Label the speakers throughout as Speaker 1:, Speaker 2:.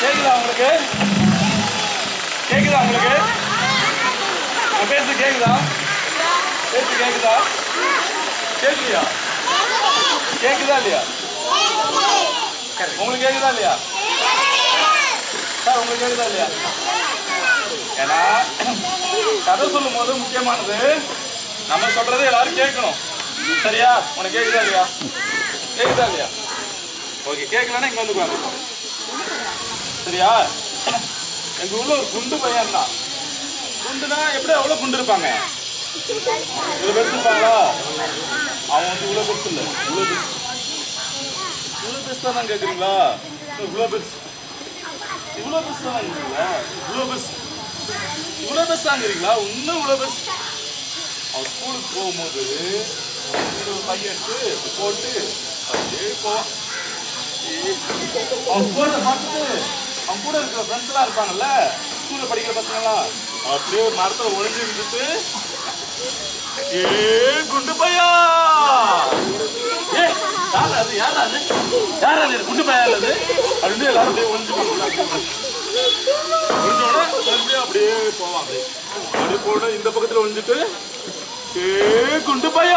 Speaker 1: கேக்குதா உங்களுக்கு கேக்குதா உங்களுக்கு நான் பேசு கேக்குதா பேசு கேக்குதா கேக்குறியா கேக்குதா இல்லையா உங்களுக்கு கேக்குதா இல்லையா சார் உங்களுக்கு கேக்குதா இல்லையா ஏன்னா கதை சொல்லும் போது முக்கியமானது நம்ம சொல்றதை எல்லாரும் கேட்கணும் சரியா உனக்கு கேக்குதா இல்லையா கேக்குதா இல்லையா ஓகே கேட்கலன்னா இங்க வந்து உட்காந்து சரியா எங்க ஊர்ல ஒரு குண்டு பையன் தான் குண்டுனா எப்படி எவ்வளவு குண்டு இருப்பாங்க இவ்வளவு பெருசு இருப்பாங்களா அவன் வந்து இவ்வளவு பெருசு இல்ல இவ்வளவு பெருசு இவ்வளவு பெருசா தான் கேக்குறீங்களா இவ்வளவு பெருசு இவ்வளவு பெருசா தான் கேக்குறீங்களா இவ்வளவு பெருசு இவ்வளவு பெருசாங்கிறீங்களா இன்னும் இவ்வளவு பெருசு அவன் ஸ்கூலுக்கு போகும்போது இது ஒரு பையன் எடுத்து போட்டு அப்படியே போவான் அவன் போறத பார்த்துட்டு அவன் கூட இருக்கிற ஃப்ரெண்ட்ஸ் எல்லாம் இருப்பாங்கல்ல ஸ்கூல்ல படிக்கிற பசங்க எல்லாம் அப்படியே ஒரு மரத்துல ஒளிஞ்சு இருந்துட்டு ஏ குண்டு பையா ஏ யாரா அது யாரா அது யாரா அது குண்டு பையா அது அப்படின்னு எல்லாரும் அப்படியே ஒளிஞ்சு ஒளிஞ்சோட வந்து அப்படியே போவான் அப்படியே அப்படியே போட இந்த பக்கத்துல ஒளிஞ்சிட்டு ஏ குண்டு பையா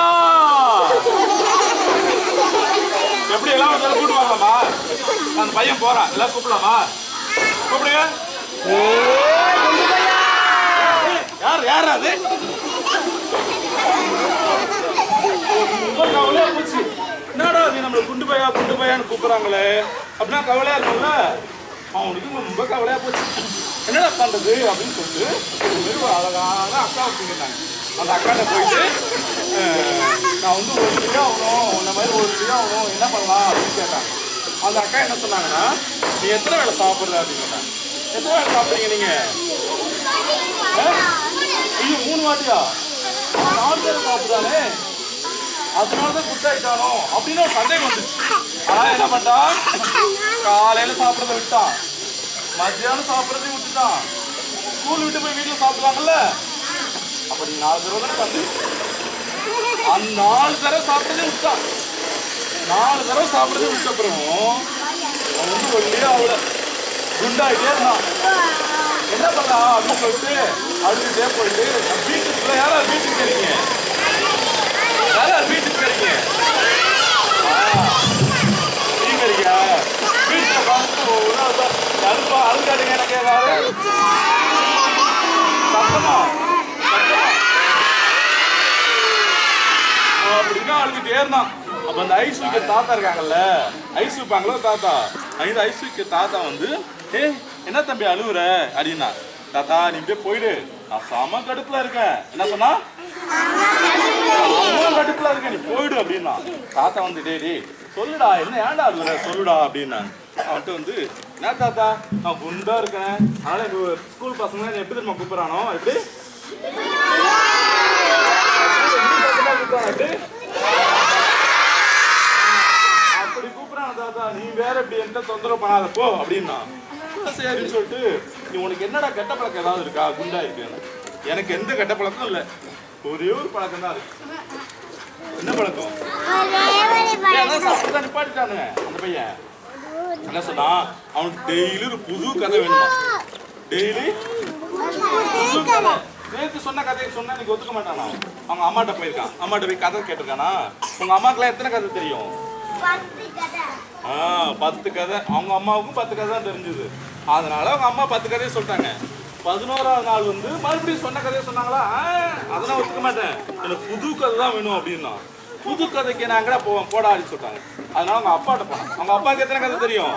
Speaker 1: எப்படி எல்லாம் ஒரு தடவை கூட்டு வாங்கலாமா அந்த பையன் போறான் எல்லாம் கூப்பிடலாமா கூப்பிடுங்க ஏய், குண்டு பையா! யார் யார் அது ரொம்ப கவலையா போச்சு என்னடா அது நம்மள குண்டு பையா குண்டு பையான்னு கூப்பிடுறாங்களே அப்படின்னா கவலையா இருக்கும்ல அவனுக்கு ரொம்ப கவலையா போச்சு என்னடா பண்றது அப்படின்னு சொல்லிட்டு ஒரு மாதிரி ஒரு அழகான அக்கா வச்சுருந்தாங்க அந்த அக்காட்ட போயிட்டு அஹ், நான் வந்து ஒரு கிலோ ஆகணும் இந்த மாதிரி ஒரு கிலோ ஆகணும் என்ன பண்ணலாம் அப்படின்னு கேட்டாங்க அந்த அக்கா என்ன சொன்னாங்கன்னா நீ எத்தனை வேலை சாப்பிடுற அப்படின்னு கேட்டாங்க எத்தனை வேலை சாப்பிடுறீங்க நீங்க ஐயோ மூணு வாட்டியா அவன் நாலு பேர் சாப்பிடுறானே அதனால தான் குட்டாயிட்டானோ அப்படின்னு ஒரு சந்தேகம் வந்துச்சு ஆனா என்ன பண்ணிட்டான் காலையில சாப்பிடறத விட்டான் மத்தியானம் சாப்பிடறதையும் விட்டுட்டான் ஸ்கூல் விட்டு போய் வீட்டுல சாப்பிடலாங்கல்ல அப்படி நாலு தடவை தானே வந்து அந்த நாலு தடவை சாப்பிடறதே விட்டான் நாலு தடவை சாப்பிடறதே விட்ட அப்புறம் அவன் வந்து ஒல்லியா அவள குண்டாயிட்டே இருந்தான் என்ன பண்ணலாம் அப்படின்னு சொல்லிட்டு அழுதுட்டே போயிட்டு வீட்டுக்குள்ள யாராவது வீட்டுக்கு போறீங்க யாராவது வீட்டுக்கு போறீங்க நீங்க இருக்கீங்க வீட்டுல பார்த்து ஒரு நாள் தான் அழுப்பா அழுகாடுங்க எனக்கு ஏதாவது சத்தமா சத்தமா அப்படின்னா அழுதுட்டே இருந்தான் அப்ப அந்த ஐஸ் வைக்க தாத்தா இருக்காங்கல்ல ஐஸ் வைப்பாங்களோ தாத்தா அந்த ஐஸ் வைக்க தாத்தா வந்து ஏ என்ன தம்பி அழுவுற அப்படின்னா தாத்தா நீ இப்படியே போயிடு நான் செம கடுப்புல இருக்கேன் என்ன சொன்னா செம கடுப்புல இருக்க நீ போயிடு அப்படின்னா தாத்தா வந்து டேய் டேய் சொல்லுடா என்ன ஏன்டா அழுவுற சொல்லுடா அப்படின்னா அவன்கிட்ட வந்து என்ன தாத்தா நான் குண்டா இருக்கேன் அதனால எங்க ஸ்கூல் பசங்க என்னை எப்படி தெரியுமா கூப்பிடுறானோ எப்படி எப்படி அப்படி கூப்பிடுறான் தாத்தா நீ வேற இப்படி எந்த தொந்தரவு பண்ணாத போ அப்படின்னா சரின்னு சொல்லிட்டு நீ உனக்கு என்னடா கெட்ட பழக்கம் ஏதாவது இருக்கா குண்டா இருக்கு எனக்கு எந்த கெட்ட பழக்கம் இல்ல ஒரே ஒரு பழக்கம் தான் இருக்கு என்ன பழக்கம் ஏன் அதான் சாப்பிட்டு நிப்பாட்டிட்டானுங்க அந்த பையன் என்ன சொன்னா அவனுக்கு டெய்லி ஒரு புது கதை வேணுமா டெய்லி புது கதை நேற்று சொன்ன கதையை சொன்னா நீங்க ஒத்துக்க மாட்டானா அவன். அவங்க அம்மாட்ட போயிருக்கான் அம்மாட்ட போய் கதை கேட்டிருக்கானா உங்க அம்மாக்கெல்லாம் எத்தனை கதை தெரியும் ஆ பத்து கதை அவங்க அம்மாவுக்கும் பத்து கதை தான் தெரிஞ்சது அதனால அவங்க அம்மா பத்து கதையை சொல்லிட்டாங்க பதினோராவது நாள் வந்து மறுபடியும் சொன்ன கதையை சொன்னாங்களா ஆ, அதெல்லாம் ஒத்துக்க மாட்டேன் எனக்கு புது கதை தான் வேணும் அப்படின்னா புது கதைக்கு நான் எங்கடா போவேன் போடா அப்படின்னு சொல்லிட்டாங்க அதனால அவங்க அப்பாட்ட போனேன் அவங்க அப்பாவுக்கு எத்தனை கதை தெரியும்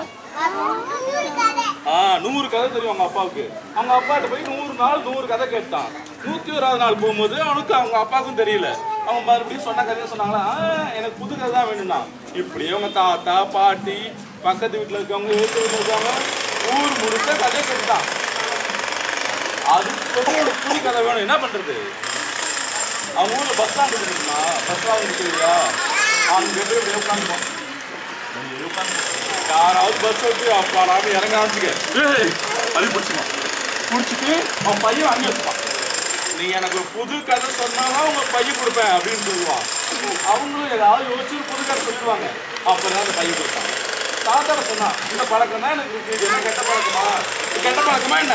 Speaker 1: ஆ நூறு கதை தெரியும் அவங்க அப்பாவுக்கு அவங்க அப்பாட்ட போய் நூறு நாள் நூறு கதை கேட்டான் நூத்தி ஓராவது நாள் போகும்போது அவனுக்கு அவங்க அப்பாவுக்கும் தெரியல அவங்க மறுபடியும் சொன்ன கதையை சொன்னாங்களா "ஆ, எனக்கு புது கதை தான் வேணும்னா இப்படியே அவங்க தாத்தா பாட்டி பக்கத்து வீட்டுல இருக்கவங்க எழுத்து வீட்டுல இருக்கவங்க ஊர் முழுக்க கதை கேட்டான் அதுக்கு ஒரு புது கதை வேணும் என்ன பண்றது அவங்க ஊர்ல பஸ் ஸ்டாண்ட் இருக்குமா பஸ் ஸ்டாண்ட் தெரியா அங்க போய் இப்படியே உட்காந்துப்போம் அப்படியே உட்காந்து யாராவது பஸ் விட்டு அப்பா நாம இறங்க ஆரம்பிச்சுக்க அது பிடிச்சிப்பான் பிடிச்சிட்டு அவன் பையன் அங்கே வச்சுப்பான் நீ எனக்கு ஒரு புது கதை சொன்னாதான் உங்க பையன் கொடுப்பேன் அப்படின்னு சொல்லுவான் அவங்களும் ஏதாவது யோசிச்சு ஒரு புது கதை சொல்லிடுவாங்க அப்பதான் அந்த பையன் கொடுப்பாங்க தாத்தாட சொன்னான் இந்த பழக்கம் தான் எனக்கு இருக்கு இது என்ன கெட்ட பழக்கமா இது கெட்ட பழக்கமா என்ன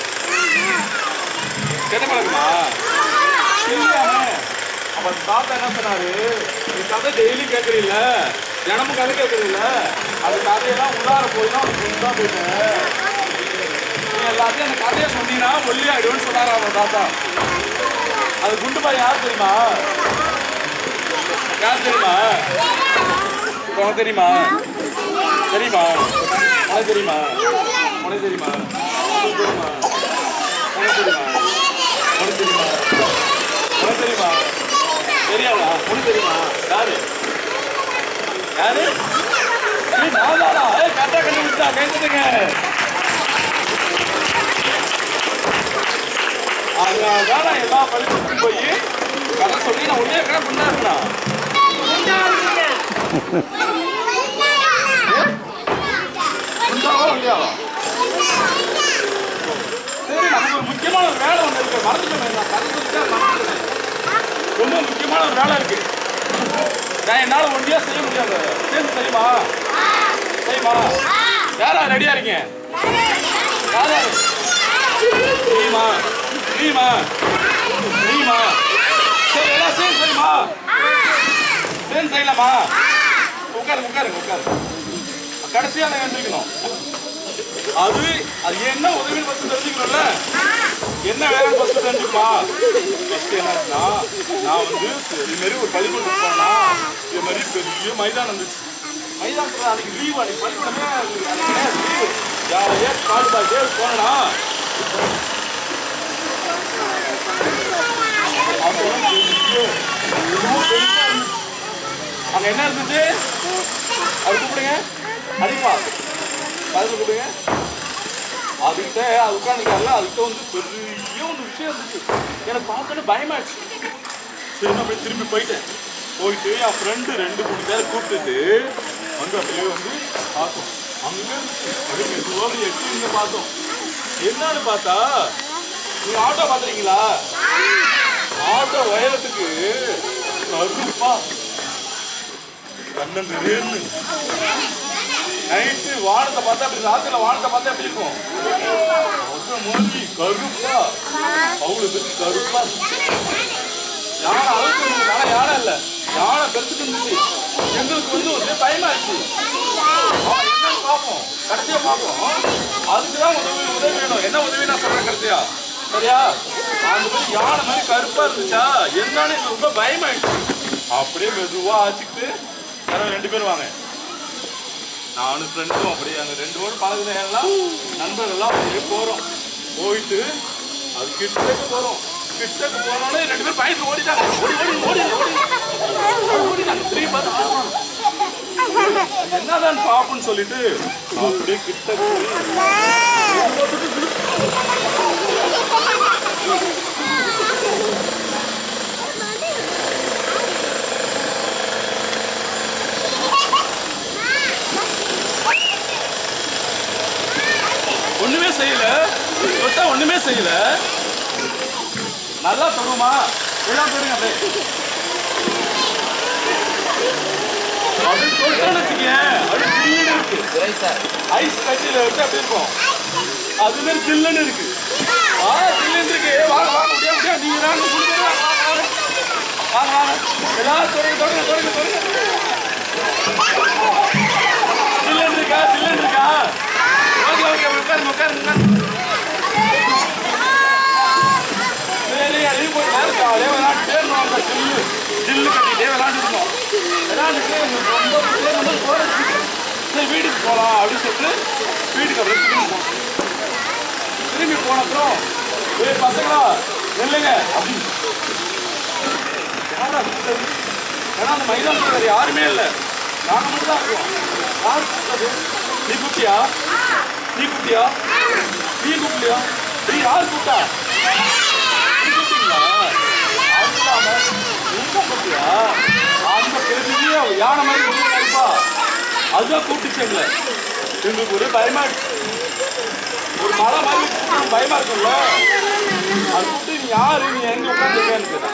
Speaker 1: கெட்ட பழக்கமா இல்லையாமே அப்ப தாத்தா என்ன சொன்னாரு நீ கதை டெய்லி கேட்கறீல்ல தினமும் கதை கேட்கறீல்ல அந்த கதையெல்லாம் உள்ளார போய் தான் உனக்கு தான் போயிட்டேன் நீ எல்லாத்தையும் அந்த கதையை சொன்னீங்கன்னா ஒல்லி ஆயிடுவேன்னு சொன்னாரா அவன் தாத்தா அது குண்டு பாய் யார் தெரியுமா யார் தெரியுமா உனக்கு தெரியுமா தெரியுமா உனக்கு தெரியுமா உனக்கு தெரியுமா உனக்கு தெரியுமா உனக்கு தெரியுமா உனக்கு தெரியுமா உனக்கு தெரியுமா தெரியாதா உனக்கு தெரியுமா யாரு யாரு ஏய், நான் தானா ஏய் கரெக்டா கண்டுபிடிச்சா கேட்குதுங்க அதனால நான் எல்லா பள்ளிக்கூடத்துக்கும் போய் கதை சொல்லி நான் ஒரே கடை கொண்டாடுறா கொண்டாவா இல்லையாவா சரி நமக்கு ஒரு முக்கியமான ஒரு வேலை ஒன்று இருக்கு மறந்துட்டேன் நான் கதை சொல்லிட்டே மறந்துட்டேன் ரொம்ப முக்கியமான ஒரு வேலை இருக்கு நான் என்னால் ஒன்றியா செய்ய முடியாது சேர்ந்து செய்யுமா செய்யுமா யாரா ரெடியா இருக்கீங்க யார் யாரு நீமா நீமா நீமா சரி எல்லாம் சேர்ந்து செய்யுமா சேர்ந்து செய்யலாமா உட்காரு உட்காரு உட்காரு கடைசியா நான் எழுந்திருக்கணும் அது அது என்ன உதவி ஃபஸ்ட்டு தெரிஞ்சுக்கணும்ல என்ன வேலை ஃபஸ்ட்டு தெரிஞ்சுக்குமா ஃபஸ்ட்டு என்னன்னா நான் வந்து இது மாதிரி ஒரு பள்ளிக்கூடம் போனா இது மாதிரி பெரிய மைதானம் இருந்துச்சு மைதானத்தில் அன்னைக்கு லீவ் அன்னைக்கு பள்ளிக்கூடமே லீவு ஜாலியாக காடு பாய்ச்சே போனா அப்போலாம் பெரிய ரொம்ப பெருசா இருந்துச்சு. அங்க என்ன இருந்துச்சு அது கூப்பிடுங்க அடிப்பா பதில் கூப்பிடுங்க அதுக்கிட்ட அது உட்காந்துக்காருல அதுக்கிட்ட வந்து பெரிய ஒரு விஷயம் இருந்துச்சு எனக்கு பார்த்தோன்னே பயமாயிடுச்சு சரி நான் அப்படியே திரும்பி போயிட்டேன் போயிட்டு என் ஃப்ரெண்டு ரெண்டு மூணு பேரை கூப்பிட்டுட்டு அங்க அப்படியே வந்து பார்த்தோம் அங்க இருந்துச்சு அப்படியே மெதுவாக எட்டி இங்க பார்த்தோம் என்னன்னு பார்த்தா நீங்க ஆட்டோ பாத்துறீங்களா ஆட்டோ உயரத்துக்கு கருப்பா கண்ணன் திடீர்னு நைட்டு வானத்தை பார்த்தா அப்படி ராத்திரில வானத்தை பார்த்தா எப்படி இருக்கும் அது மாதிரி கருப்பா அவ்வளவு பெரிய கருப்பா யானை அளவுக்கு இருந்துச்சு ஆனா யானை இல்ல யானை பெருசுக்கு இருந்துச்சு எங்களுக்கு வந்து ஒரு பயமா இருந்துச்சு ஆ, என்னன்னு பார்ப்போம் கடைசியா பார்ப்போம் அதுக்குதான் உதவி உதவி வேணும் என்ன உதவி நான் சொல்றேன் கடைசியா சரியா அந்த மாதிரி யானை மாதிரி கருப்பா இருந்துச்சா என்னன்னு எனக்கு ரொம்ப பயமாயிடுச்சு அப்படியே மெதுவா ஆச்சுக்கிட்டு யாரோ ரெண்டு பேரும் வாங்க நானும் ஃப்ரெண்டும் அப்படியே அங்கே ரெண்டு பேரும் பழகுன எல்லாம் நண்பர்கள்லாம் அப்படியே போகிறோம் போயிட்டு அது கிட்டக்கு போகிறோம் கிட்டக்கு போனோடனே ரெண்டு பேரும் பயந்து ஓடிட்டாங்க ஓடி ஓடி ஓடி ஓடி ஓடிட்டாங்க திரும்பி பார்த்து பார்க்கணும். அது என்னதான் பாப்புன்னு சொல்லிட்டு அப்படியே கிட்டக்கு போய் ஒண்ணுமே செய்யல தொட்டா ஒண்ணுமே செய்யல நல்லா தொடுமா எல்லாம் தொடுங்க அப்படியே அப்படி தொட்டோன்னு வச்சுக்கேன் அப்படியே ஜில்லுன்னு இருக்கு ஐஸ் கட்டியில வச்சு அப்படி இருக்கும் அது மாதிரி ஜில்லுன்னு இருக்கு ஆ ஜில்லுன்னு இருக்கு ஏய், வாங்க வாங்க முடியா முடியா நீங்க வாங்க மூணு பேர் வாங்க வாங்க வாங்க வாங்க வாங்க எல்லாரும் தொடுங்க தொடுங்க தொடுங்க தொடுங்க ஜில்லுன்னு இருக்கா ஜில்லுன்னு இருக்கா ஓகே ஓகே உட்காருங்க உட்காருங்க உட்காருங்க சரி அதையும் போய் நேரம் ஜாலியாக விளையாண்டுட்டே இருந்தோம் அந்த ஜில்லு ஜில்லு கட்டிகிட்டே விளையாண்டுருந்தோம் விளையாண்டுட்டு எனக்கு ரொம்ப ரொம்ப போர் அடிச்சுது. சரி வீட்டுக்கு போகலாம் அப்படின்னு சொல்லிட்டு வீட்டுக்கு அப்படியே திரும்பி போனோம் திரும்பி போன அப்புறம் ஏய் பசங்களா நில்லுங்க அப்படின்னு யாரா கூப்பிட்டது ஏன்னா அந்த மைதானத்தில் வேறு யாருமே இல்லை நாங்கள் மட்டும் தான் இருக்கோம் யார் கூப்பிட்டது நீ கூப்பிட்டியா நீ கூப்பிட்டியா நீ கூப்பிடலையா நீ யார் கூப்பிட்டா நீ கூப்பிட்டீங்களா அதுலாம நீ கூப்பிட்டியா அந்த பெரிய யானை மாதிரி ஒன்று கருப்பா அதுதான் கூப்பிட்டுச்சு எங்களை எங்களுக்கு ஒரே பயமா இருக்கு ஒரு மலை மாதிரி கூப்பிட்டு பயமா இருக்கும்ல அது கூப்பிட்டு நீ யாரு நீ எங்க உட்காந்துருக்கேன்னு கேட்டேன்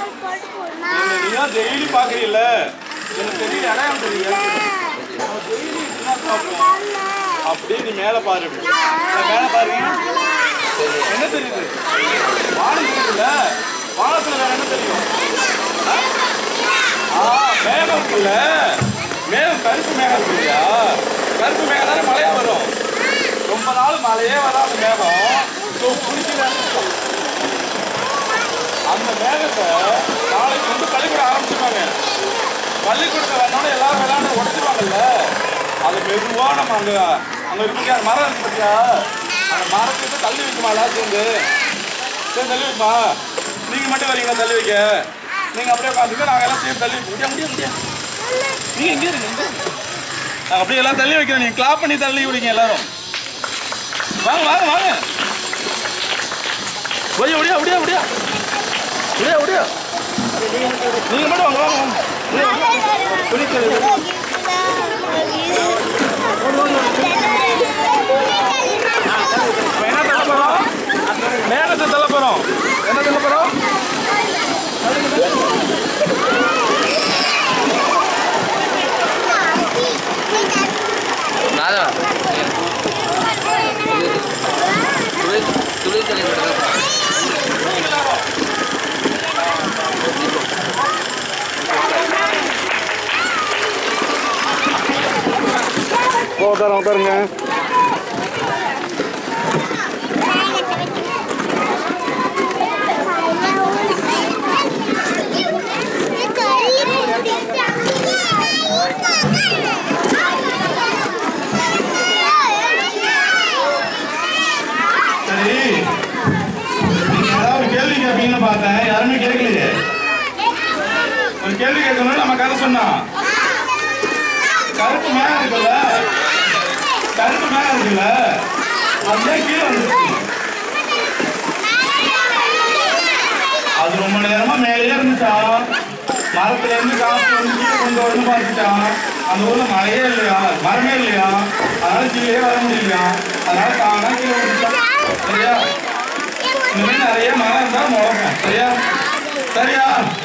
Speaker 1: என்ன நீ தான் டெய்லி பாக்குறீல்ல எனக்கு தெரியல அடையாளம் தெரியல டெய்லி அப்படியே நீ மேல பாரு இப்படி. நான் மேல பாருங்க என்ன தெரியுது வானம் தெரியுதுல்ல வானத்துல வேற என்ன தெரியும் ஆ? ஆ மேகம் இருக்குல்ல மேகம் கருப்பு மேகம் இருக்கு இல்லையா கருப்பு மேகம் தானே மழையா வரும் ரொம்ப நாள் மழையே வராத மேகம் இதோ குளிக்கிற அந்த மேகத்தை நாளைக்கு வந்து பள்ளிக்கூடம் ஆரம்பிச்சிருவாங்க பள்ளிக்கூடத்தை வரணும்னு எல்லாரும் விளையாண்டு உடச்சிருவாங்கல்ல அது மெதுவா நம்ம அங்க அங்க இருக்கு மரம் இருக்கு பாத்தியா அந்த மரத்துக்கு தள்ளி வைக்குமா எல்லாம் சேர்ந்து சேர்ந்து தள்ளி வைக்குமா நீங்க மட்டும் வரீங்களா தள்ளி வைக்க நீங்க அப்படியே உட்காந்துக்க நாங்க எல்லாம் சேர்ந்து தள்ளி வைக்க முடியாது முடியாது நீங்க எங்க இருங்க எங்க இருங்க. நாங்க அப்படியே எல்லாம் தள்ளி வைக்கிறோம் நீங்க கிளாப் பண்ணி தள்ளி விடுங்க எல்லாரும் வாங்க வாங்க வாங்க ஒடியா ஒடியா ஒடியா ஒடியா ஒடியா ஒடியா நீங்க மட்டும் வாங்க வாங்க வாங்க ஒடியா, ஒடியா. குளிக்கிறது இப்ப என்ன தள்ள போறோம் மேகத்தை தள்ள போறோம் என்ன தள்ள போறோம்
Speaker 2: நாதா துளை துளை தலைவர்
Speaker 1: உட்காருங்க உட்காருங்க சரி நீங்க ஏதாவது கேள்வி கேட்பீங்கன்னு பார்த்தேன் யாருமே கேட்கலையே ஒரு கேள்வி கேட்கணும்னு நம்ம கதை சொன்னா கருப்பு மேகம் இருக்குல்ல கருப்பு மேகம் இருக்குல்ல அது ஏன் கீழே வந்துருச்சு அது ரொம்ப நேரமா மேலேயே இருந்துச்சா மரத்துல இருந்து காசு வந்து கீழே கொண்டு வரணும் பார்த்துட்டான் அந்த ஊர்ல மழையே இல்லையா மரமே இல்லையா அதனால கீழே வர முடியலையா அதனால தானா கீழே வந்துச்சான் சரியா இந்த மாதிரி நிறைய மரம் இருந்தா முளைக்கும் சரியா சரியா